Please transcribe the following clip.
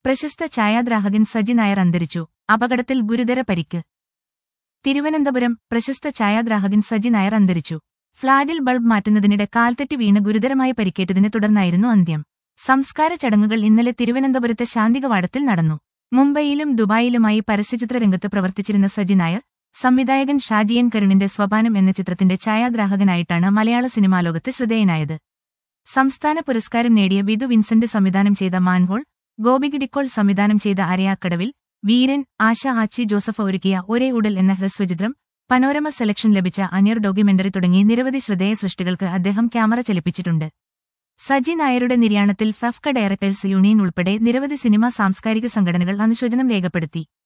പ്രശസ്ത ഛായാഗ്രാഹകൻ സജി നായർ അന്തരിച്ചു അപകടത്തിൽ ഗുരുതര പരിക്ക് തിരുവനന്തപുരം പ്രശസ്ത ഛായാഗ്രാഹകൻ സജി നായർ അന്തരിച്ചു ഫ്ളാറ്റിൽ ബൾബ് മാറ്റുന്നതിനിടെ കാൽത്തെറ്റി വീണ് ഗുരുതരമായി പരിക്കേറ്റതിനെ തുടർന്നായിരുന്നു അന്ത്യം സംസ്കാര ചടങ്ങുകൾ ഇന്നലെ തിരുവനന്തപുരത്തെ ശാന്തികവാടത്തിൽ നടന്നു മുംബൈയിലും ദുബായിലുമായി പരസ്യചിത്ര രംഗത്ത് പ്രവർത്തിച്ചിരുന്ന സജി നായർ സംവിധായകൻ ഷാജിയൻ കരുണിന്റെ സ്വപാനം എന്ന ചിത്രത്തിന്റെ ഛായാഗ്രാഹകനായിട്ടാണ് മലയാള സിനിമാലോകത്ത് ശ്രദ്ധേയനായത് സംസ്ഥാന പുരസ്കാരം നേടിയ വിധു വിൻസെന്റ് സംവിധാനം ചെയ്ത മാൻഹോൾ ഗോപികിടിക്കോൾ സംവിധാനം ചെയ്ത അരയാക്കടവിൽ വീരൻ ആശ ആച്ചി ജോസഫ് ഒരുക്കിയ ഒരേ ഉടൽ എന്ന ഹ്രസ്വചിത്രം പനോരമ സെലക്ഷൻ ലഭിച്ച അനിയർ ഡോക്യുമെന്ററി തുടങ്ങി നിരവധി ശ്രദ്ധേയ സൃഷ്ടികൾക്ക് അദ്ദേഹം ക്യാമറ ചലിപ്പിച്ചിട്ടുണ്ട് സജി നായരുടെ നിര്യാണത്തിൽ ഫെഫ്ക ഡയറക്ടേഴ്സ് യൂണിയൻ ഉൾപ്പെടെ നിരവധി സിനിമാ സാംസ്കാരിക സംഘടനകൾ അനുശോചനം രേഖപ്പെടുത്തി